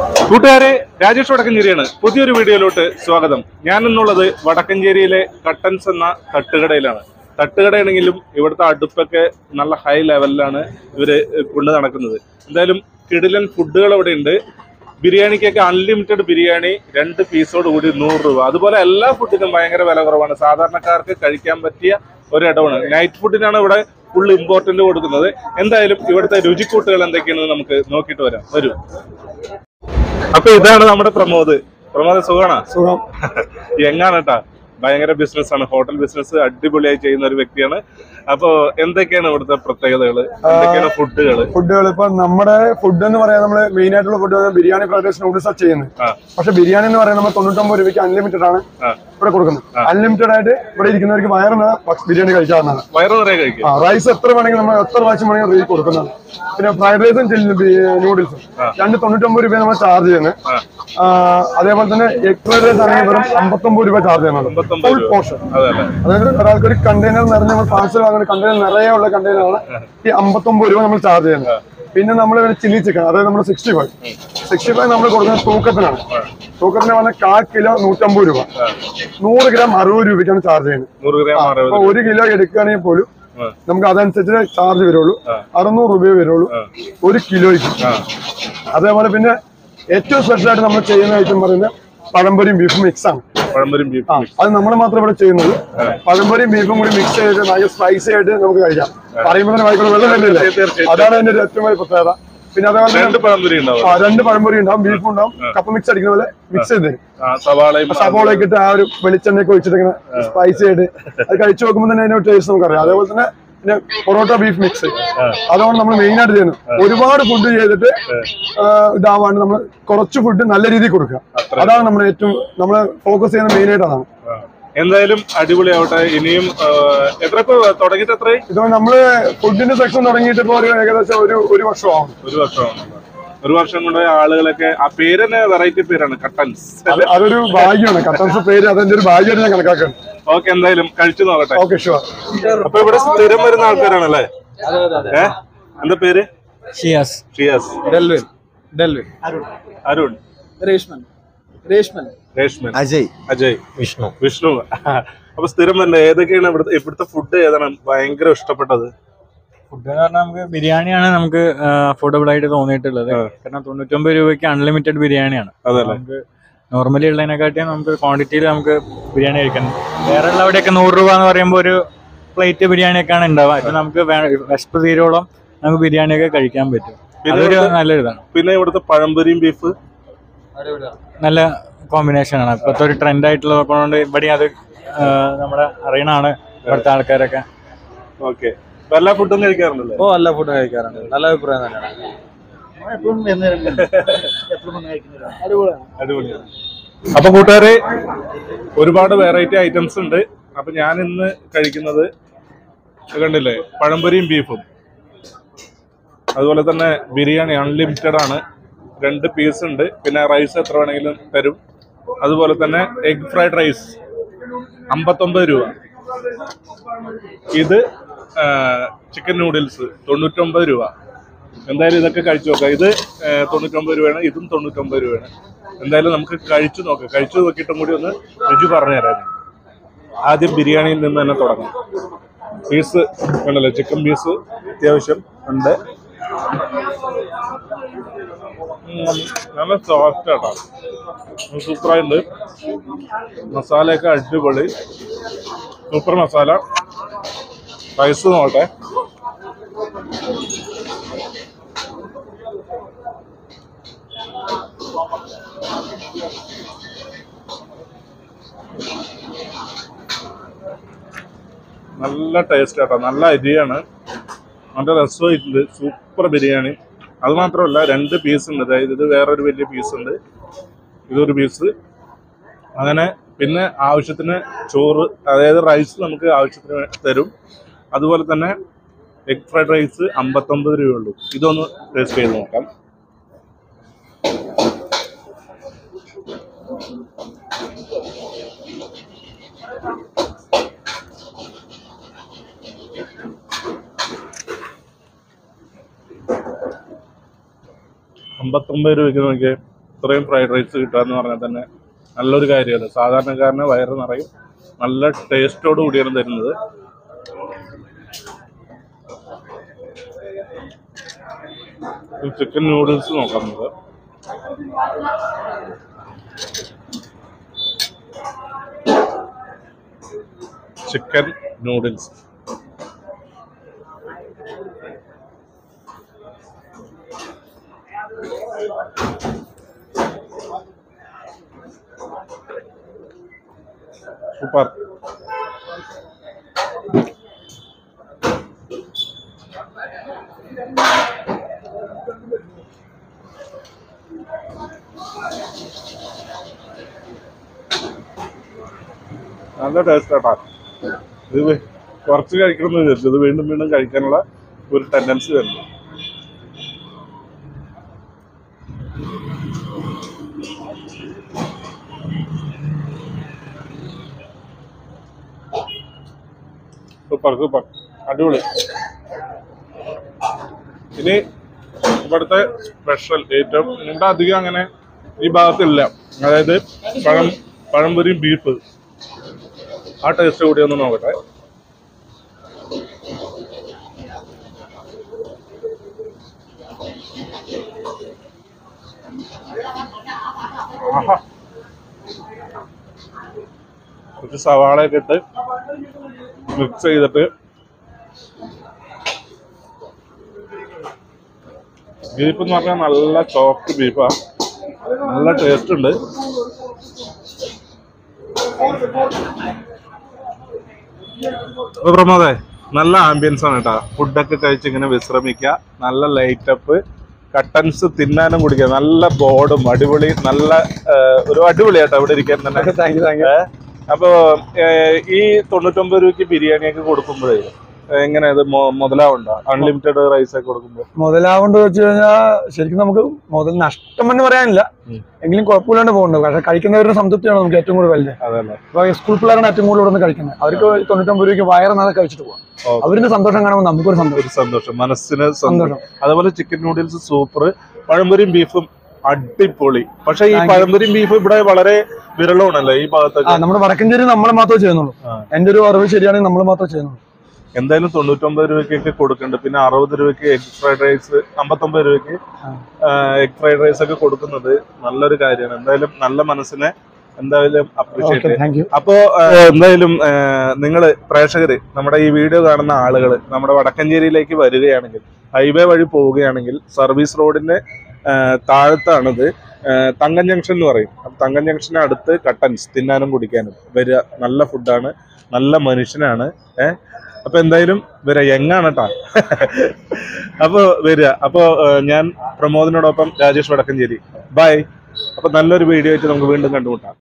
കൂട്ടുകാരെ രാജേഷ് വടക്കഞ്ചേരിയാണ് പുതിയൊരു വീഡിയോയിലോട്ട് സ്വാഗതം ഞാൻ ഇന്നുള്ളത് വടക്കഞ്ചേരിയിലെ കട്ടൻസ് എന്ന തട്ടുകടയിലാണ് തട്ടുകടയാണെങ്കിലും ഇവിടുത്തെ അടുപ്പൊക്കെ നല്ല ഹൈ ലെവലിലാണ് ഇവര് കൊണ്ട് നടക്കുന്നത് എന്തായാലും കിടിലൻ ഫുഡുകൾ ഇവിടെ ഉണ്ട് ബിരിയാണിക്കൊക്കെ അൺലിമിറ്റഡ് ബിരിയാണി രണ്ട് പീസോട് കൂടി നൂറ് രൂപ അതുപോലെ എല്ലാ ഫുഡിനും ഭയങ്കര വില കുറവാണ് സാധാരണക്കാർക്ക് കഴിക്കാൻ പറ്റിയ ഒരു ഇടമാണ് നൈറ്റ് ഫുഡിനാണ് ഇവിടെ ഫുൾ ഇമ്പോർട്ടന്റ് കൊടുക്കുന്നത് എന്തായാലും ഇവിടുത്തെ രുചിക്കൂട്ടുകൾ എന്തൊക്കെയാണെന്ന് നമുക്ക് നോക്കിയിട്ട് വരാം വരൂ അപ്പൊ ഇതാണ് നമ്മുടെ പ്രമോദ് പ്രമോദ് സുഖാണ സുഖം എങ്ങാണ് കേട്ടാ ഭയങ്കര ബിസിനസ് ആണ് ഹോട്ടൽ ബിസിനസ് അടിപൊളിയായി ചെയ്യുന്ന ഒരു വ്യക്തിയാണ് അപ്പോ എന്തൊക്കെയാണ് ഇവിടുത്തെ പ്രത്യേകതകള് എന്തൊക്കെയാണ് ഫുഡുകള് ഫുഡുകൾ ഇപ്പൊ നമ്മുടെ ഫുഡ് എന്ന് പറയാൻ നമ്മള് മെയിൻ ആയിട്ടുള്ള food biryani fried rice noodles ചെയ്യുന്നത് ആ പക്ഷെ ബിരിയാണി എന്ന് പറയുന്നത് നമ്മൾ തൊണ്ണൂറ്റൊമ്പത് രൂപയ്ക്ക് അൺലിമിറ്റഡ് ആണ് ആ ഇവിടെ കൊടുക്കുന്നത് അൺലിമിറ്റഡ് ആയിട്ട് ഇവിടെ ഇരിക്കുന്നവർക്ക് വയറിന് ബിരിയാണി കഴിക്കാവുന്നതാണ് വയറ് നിറയെ കഴിക്കും ആ റൈസ് എത്ര വേണമെങ്കിൽ നമ്മൾ എത്ര പ്രാവശ്യം വേണമെങ്കിൽ റീ കൊടുക്കുന്നതാണ് പിന്നെ ഫ്രൈഡ് റൈസും നൂഡിൽസും രണ്ട് തൊണ്ണൂറ്റൊമ്പത് രൂപ നമ്മൾ ചാർജ് ചെയ്യുന്നത് ആ ആ, അതേപോലെ തന്നെ എഗ് ഫ്രൈഡ് റൈസ് ആണെങ്കിൽ വെറും അമ്പത്തൊമ്പത് രൂപ ചാർജ് ചെയ്യുന്നത് അമ്പത്തൊമ്പത് ഫുൾ രൂപ പോർഷൻ അതെ അല്ലേ അതായത് ഒരാൾക്ക് ഒരു കണ്ടെയ്നർ നിറഞ്ഞ നമ്മൾ പാർസൽ വാങ്ങുന്ന കണ്ടെയ്നർ നിറയെ ഉള്ള കണ്ടെയ്നറാണ് ഈ അമ്പത്തൊമ്പത് രൂപ നമ്മൾ ചാർജ് ചെയ്യുന്നത് പിന്നെ നമ്മൾ ചില്ലി ചിക്കൻ അതായത് നമ്മൾ സിക്സ്റ്റി ഫൈവ് സിക്സ്റ്റി ഫൈവ് നമ്മൾ കൊടുക്കുന്നത് തൂക്കത്തിനാണ് തൂക്കത്തിന് പറഞ്ഞാൽ കാൽ കിലോ നൂറ്റമ്പത് രൂപ നൂറ് ഗ്രാം അറുപത് രൂപയ്ക്കാണ് ചാർജ് ചെയ്യുന്നത് നൂറ് ഗ്രാം അറുപത് അപ്പൊ ഒരു കിലോ എടുക്കുകയാണെങ്കിൽ പോലും ആ. നമുക്ക് അതനുസരിച്ച് ചാർജ് വരുള്ളൂ അറുന്നൂറ് രൂപയെ വരുള്ളൂ ഒരു കിലോയ്ക്ക് ആ അതേപോലെ പിന്നെ ഏറ്റവും സ്പെഷ്യൽ ആയിട്ട് നമ്മൾ ചെയ്യുന്ന ഐറ്റം പറയുന്നത് പഴംപൊരിയും ബീഫും മിക്സ് ആണ് പഴംപൊരിയും ബീഫ് ആ, അത് നമ്മൾ മാത്രം ഇവിടെ ചെയ്യുന്നത് പഴംപൊരിയും ബീഫും കൂടി മിക്സ് ചെയ്തിട്ട് ഭയങ്കര സ്പൈസി ആയിട്ട് നമുക്ക് കഴിക്കാം പറയുമ്പോൾ തന്നെ വായിക്കുള്ള വെള്ളം തന്നെയല്ലേ തീർച്ചയായും. അതാണ് അതിന്റെ ഒരു ഏറ്റവും വലിയ പ്രത്യേകത പിന്നെ അതേപോലെ തന്നെ രണ്ട് പഴംപൊരി ഉണ്ടാവും ആ, രണ്ട് പഴംപൊരി ഉണ്ടാവും ബീഫും ഉണ്ടാവും കപ്പ മിക്സ് അടിക്കുന്ന പോലെ മിക്സ് ചെയ്ത് തരും ആ സവാളയും സവോളയൊക്കെ ഇട്ട് ആ ഒരു വെളിച്ചെണ്ണയൊക്കെ ഒഴിച്ചിട്ട് ഇങ്ങനെ സ്പൈസി ആയിട്ട് അത് കഴിച്ചു നോക്കുമ്പോൾ തന്നെ അതിന്റെ ടേസ്റ്റ് നമുക്കറിയാം അതേപോലെ തന്നെ പിന്നെ പൊറോട്ട ബീഫ് മിക്സ് അതാണ് നമ്മൾ മെയിൻ ആയിട്ട് ചെയ്യുന്നത് ഒരുപാട് ഫുഡ് ചെയ്തിട്ട് ആ, ഇതാവാണ്ട് നമ്മൾ കുറച്ച് ഫുഡ് നല്ല രീതിയിൽ കൊടുക്കുക അതാണ് നമ്മൾ ഏറ്റവും നമ്മൾ ഫോക്കസ് ചെയ്യുന്ന മെയിൻ ആയിട്ട് അതാണ് ആ. എന്തായാലും അടിപൊളിയാവട്ടെ ഇനിയും ആ, എത്ര ഇപ്പൊ തുടങ്ങിയിട്ട് എത്രയായി ഇത് നമ്മള് ഫുഡിന്റെ സെക്ഷൻ തുടങ്ങിയിട്ട് ഇപ്പൊ ഒരു ഏകദേശം ഒരു ഒരു വർഷമാവും ഒരു വർഷമാണ് ഒരു വർഷം കൊണ്ട് ആളുകളൊക്കെ ആ പേര് തന്നെ വെറൈറ്റി പേരാണ് കട്ടൻസ് അത് അതൊരു ഭാഗ്യമാണ് കട്ടൻസ് പേര് അതെന്റെ ഒരു ഭാഗ്യമായിട്ട് ഞാൻ കണക്കാക്കണം ഓക്കെ എന്തായാലും കഴിച്ചു നോക്കട്ടെ ഓക്കെ ഷുവർ അപ്പൊ ഇവിടെ സ്ഥിരം വരുന്ന ആൾക്കാരാണല്ലേ ഏ എന്താ പേര് ഷിയാസ് ഷിയാസ് ഡെൽവിൻ ഡെൽവിൻ അരുൺ രേഷ്മൻ രേഷ്മൻ രേഷ്മൻ അജയ് അജയ് വിഷ്ണു വിഷ്ണു അപ്പൊ സ്ഥിരം തന്നെ ഏതൊക്കെയാണ് ഇവിടുത്തെ ഇവിടുത്തെ ഫുഡ് ഏതാണ് ഭയങ്കര ഇഷ്ടപ്പെട്ടത് ഫുഡ് എന്ന് പറഞ്ഞാൽ നമുക്ക് ബിരിയാണിയാണ് നമുക്ക് അഫോർഡബിൾ ആയിട്ട് തോന്നിയിട്ടുള്ളത് കാരണം തൊണ്ണൂറ്റൊമ്പത് രൂപയ്ക്ക് അൺലിമിറ്റഡ് ബിരിയാണിയാണ് അതല്ലേ നമുക്ക് നോർമലി ഉള്ളതിനെക്കാട്ടിയും നമുക്ക് ക്വാണ്ടിറ്റിയിൽ നമുക്ക് ബിരിയാണി കഴിക്കാം വേറെ ഉള്ള അവിടെയൊക്കെ നൂറ് രൂപ എന്ന് പറയുമ്പോൾ ഒരു പ്ലേറ്റ് ബിരിയാണിയൊക്കെയാണ് ഉണ്ടാവുക ഇപ്പൊ നമുക്ക് വേ- വിശപ്പ് തീരോളം നമുക്ക് ബിരിയാണിയൊക്കെ കഴിക്കാൻ പറ്റും പിന്നെ അതൊരു ഇവിടുത്തെ- നല്ലൊരു ഇതാണ് പിന്നെ ഇവിടുത്തെ പഴംപൊരിയും ബീഫ് നല്ല കോമ്പിനേഷൻ ആണ് ഇപ്പോഴത്തെ ഒരു ട്രെൻഡ് ആയിട്ടുള്ളത് കൊണ്ട് ഇവിടെ അത് ആ, നമ്മുടെ അറിയണാണ് ഇവിടുത്തെ ആൾക്കാരൊക്കെ ഓക്കെ എല്ലാ ഫുഡും കഴിക്കാറുണ്ടല്ലേ ഓ നല്ല ഫുഡ് കഴിക്കാറുണ്ട് നല്ല അഭിപ്രായം തന്നെയാണ് അടിപൊളിയാണ് അപ്പൊ കൂട്ടുകാരെ ഒരുപാട് വെറൈറ്റി ഐറ്റംസ് ഉണ്ട് അപ്പൊ ഞാൻ ഇന്ന് കഴിക്കുന്നത് ഇത് കണ്ടില്ലേ പഴംപൊരിയും ബീഫും അതുപോലെ തന്നെ ബിരിയാണി അൺലിമിറ്റഡ് ആണ് രണ്ട് പീസ് ഉണ്ട് പിന്നെ റൈസ് എത്ര വേണമെങ്കിലും തരും അതുപോലെ തന്നെ എഗ് ഫ്രൈഡ് റൈസ് അമ്പത്തൊമ്പത് രൂപ ഇത് ചിക്കൻ നൂഡിൽസ് തൊണ്ണൂറ്റൊമ്പത് രൂപ എന്തായാലും ഇതൊക്കെ കഴിച്ചു നോക്കാം ഇത് ഏഹ്, തൊണ്ണൂറ്റൊമ്പത് രൂപയാണ് ഇതും തൊണ്ണൂറ്റൊമ്പത് രൂപയാണ് എന്തായാലും നമുക്ക് കഴിച്ചു നോക്കാം കഴിച്ചു നോക്കിയിട്ടും കൂടി ഒന്ന് രുചി പറഞ്ഞു തരാം ആദ്യം ബിരിയാണിയിൽ നിന്ന് തന്നെ തുടങ്ങാം പീസ് ഉണ്ടല്ലോ ചിക്കൻ പീസ് അത്യാവശ്യം ഉണ്ട് ഉം, നല്ല സോഫ്റ്റ് ആട്ടോ സൂപ്പറായിട്ടുണ്ട് മസാലയൊക്കെ അടിപൊളി സൂപ്പർ മസാല റൈസ് നോട്ടെ നല്ല ടേസ്റ്റ് ആട്ടോ നല്ല അരിയാണ് നല്ല രസമായിട്ടുണ്ട് സൂപ്പർ ബിരിയാണി അത് മാത്രമല്ല രണ്ട് പീസ് ഉണ്ട് അതായത് ഇത് വേറൊരു വലിയ പീസ് ഉണ്ട് ഇതൊരു പീസ് അങ്ങനെ പിന്നെ ആവശ്യത്തിന് ചോറ് അതായത് റൈസ് നമുക്ക് ആവശ്യത്തിന് തരും അതുപോലെ തന്നെ എഗ് ഫ്രൈഡ് റൈസ് അമ്പത്തൊമ്പത് രൂപയുള്ളൂ ഇതൊന്ന് ടേസ്റ്റ് ചെയ്ത് നോക്കാം അമ്പത്തൊമ്പത് രൂപയ്ക്ക് നോക്കിയാൽ ഇത്രയും ഫ്രൈഡ് റൈസ് കിട്ടുക എന്ന് പറഞ്ഞാൽ തന്നെ നല്ലൊരു കാര്യമാണ് സാധാരണക്കാരന് വയറ് നിറയും നല്ല ടേസ്റ്റോട് കൂടിയാണ് തരുന്നത് ചിക്കൻ നൂഡിൽസ് നോക്കാം നമുക്ക് ചിക്കൻ നൂഡിൽസ് സൂപ്പർ നല്ല ടേസ്റ്റ് ആട്ടാ ഇത് വേ- കുറച്ച് കഴിക്കണം എന്ന് വിചാരിച്ചു ഇത് വീണ്ടും വീണ്ടും കഴിക്കാനുള്ള ഒരു ടെൻഡൻസി വരുന്നു സൂപ്പർ സൂപ്പർ അടിപൊളി ഇനി ഇവിടുത്തെ സ്പെഷ്യൽ ഏറ്റവും ഇവിടെ അധികം അങ്ങനെ ഈ ഭാഗത്തില്ല അതായത് പഴം പഴംപൊരിയും ബീഫ് ആ ടേസ്റ്റ് കൂടി ഒന്ന് നോക്കട്ടെ ആഹാ. കുറച്ച് സവാളയൊക്കെ ഇട്ട് മിക്സ് ചെയ്തിട്ട് ബീഫ് എന്ന് പറഞ്ഞാൽ നല്ല സോഫ്റ്റ് ബീഫാ നല്ല ടേസ്റ്റ് ഉണ്ട് അപ്പൊ പ്രമോദേ നല്ല ആംബിയൻസ് ആണ് കേട്ടോ ഫുഡൊക്കെ കഴിച്ച് ഇങ്ങനെ വിശ്രമിക്കുക നല്ല ലൈറ്റ് അപ്പ് കട്ടൻസ് തിന്നാനും കുടിക്കുക നല്ല ബോർഡും അടിപൊളി നല്ല ആ, ഒരു അടിപൊളിയാട്ടോ ഇവിടെ ഇരിക്കാൻ തന്നെ താങ്ക് യു താങ്ക് യു ഏ? അപ്പൊ ഏ, ഈ തൊണ്ണൂറ്റൊമ്പത് രൂപയ്ക്ക് ബിരിയാണിയൊക്കെ കൊടുക്കുമ്പോഴേ എങ്ങനെ ഇത് മൊ- മുതലാവുണ്ടോ അൺലിമിറ്റഡ് റൈസ് ഒക്കെ കൊടുക്കുമ്പോൾ മുതലാവേണ്ട വെച്ച് കഴിഞ്ഞാൽ ശരിക്കും നമുക്ക് മുതൽ നഷ്ടം എന്ന് പറയാനില്ല ഉം. എങ്കിലും കുഴപ്പമില്ലാണ്ട് പോകുന്നുണ്ട് പക്ഷെ കഴിക്കുന്നവരുടെ സംതൃപ്തിയാണ് നമുക്ക് ഏറ്റവും കൂടുതൽ വലുത് അതല്ലേ ഇപ്പൊ സ്കൂൾ പിള്ളേരാണ് ഏറ്റവും കൂടുതൽ ഇവിടെ നിന്ന് കഴിക്കുന്നത് അവർക്ക് തൊണ്ണൂറ്റൊമ്പത് രൂപയ്ക്ക് വയറ് നാളെ കഴിച്ചിട്ട് പോകാം ഓക്കെ. അവരുടെ സന്തോഷം കാണുമ്പോൾ നമുക്കൊരു സന്തോഷം ഒരു സന്തോഷം മനസ്സിന് സന്തോഷം സന്തോഷം അതുപോലെ ചിക്കൻ നൂഡിൽസ് സൂപ്പർ പഴംപൊരിയും ബീഫും അടിപൊളി പക്ഷെ ഈ Thank you. പഴംപൊരിയും ബീഫും ഇവിടെ വളരെ വിരളമാണല്ലോ ഈ ആ ഭാഗത്തൊക്കെ നമ്മുടെ വടക്കഞ്ചേരി നമ്മൾ മാത്രമേ ചെയ്യുന്നുള്ളൂ ആ. എന്റെ ഒരു അറിവ് ശരിയാണെങ്കിൽ നമ്മൾ മാത്രമേ ചെയ്യുന്നുള്ളൂ എന്തായാലും തൊണ്ണൂറ്റൊമ്പത് രൂപയ്ക്കൊക്കെ കൊടുക്കുന്നുണ്ട് പിന്നെ അറുപത് രൂപയ്ക്ക് എഗ് ഫ്രൈഡ് റൈസ് അമ്പത്തൊമ്പത് രൂപയ്ക്ക് ആ. എഗ് ഫ്രൈഡ് റൈസ് ഒക്കെ കൊടുക്കുന്നത് നല്ലൊരു കാര്യമാണ് എന്തായാലും നല്ല മനസ്സിനെ എന്തായാലും അപ്രീഷിയേറ്റ് ഓക്കെ താങ്ക് യു അപ്പോ ആ, എന്തായാലും നിങ്ങൾ പ്രേക്ഷകര് നമ്മുടെ ഈ വീഡിയോ കാണുന്ന ആളുകൾ നമ്മുടെ വടക്കഞ്ചേരിയിലേക്ക് വരികയാണെങ്കിൽ ഹൈവേ വഴി പോവുകയാണെങ്കിൽ സർവീസ് റോഡിന്റെ ആ, താഴത്താണിത് ആ, തങ്കം ജംഗ്ഷൻ എന്ന് പറയും അപ്പൊ തങ്കം ജംഗ്ഷന് അടുത്ത് കട്ടൻസ് തിന്നാനും കുടിക്കാനും വരിക നല്ല ഫുഡാണ് നല്ല മനുഷ്യനാണ് ഏഹ് അപ്പൊ എന്തായാലും വരിക യങ്ങാണ് കേട്ടാ അപ്പൊ വരിക അപ്പൊ ആ, ഞാൻ പ്രമോദിനോടൊപ്പം രാജേഷ് വടക്കഞ്ചേരി ബൈ അപ്പൊ നല്ലൊരു വീഡിയോ ആയിട്ട് നമുക്ക് വീണ്ടും കണ്ടുമുട്ടാം